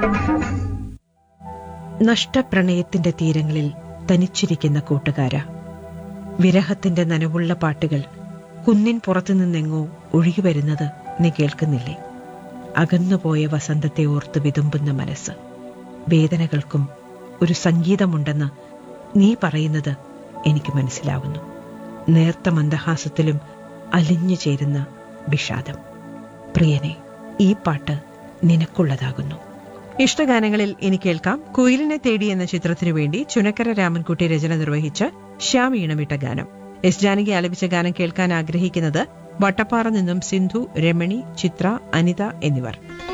നഷ്ടപ്രണയത്തിന്റെ തീരങ്ങളിൽ തനിച്ചിരിക്കുന്ന കൂട്ടുകാര വിരഹത്തിന്റെ നനവുള്ള പാട്ടുകൾ കുന്നിൻ പുറത്തു നിന്നെങ്ങോ ഒഴുകി വരുന്നത് നീ കേൾക്കുന്നില്ലേ അകന്നുപോയ വസന്തത്തെ ഓർത്ത് വിതുമ്പുന്ന മനസ്സ് വേദനകൾക്കും ഒരു സംഗീതമുണ്ടെന്ന് നീ പറയുന്നത് എനിക്ക് മനസ്സിലാവുന്നു നേർത്ത മന്ദഹാസത്തിലും അലിഞ്ഞു ചേരുന്ന വിഷാദം പ്രിയനെ ഈ പാട്ട് നിനക്കുള്ളതാകുന്നു ഇഷ്ടഗാനങ്ങളിൽ ഇനി കേൾക്കാം കുയിലിനെ തേടി എന്ന ചിത്രത്തിനു വേണ്ടി ചുനക്കര രാമൻകുട്ടി രചന നിർവഹിച്ച് ശ്യാം ഈണമിട്ട ഗാനം എസ് ജാനകി ആലപിച്ച ഗാനം കേൾക്കാൻ ആഗ്രഹിക്കുന്നത് വട്ടപ്പാറ നിന്നും സിന്ധു രമണി ചിത്ര അനിത എന്നിവർ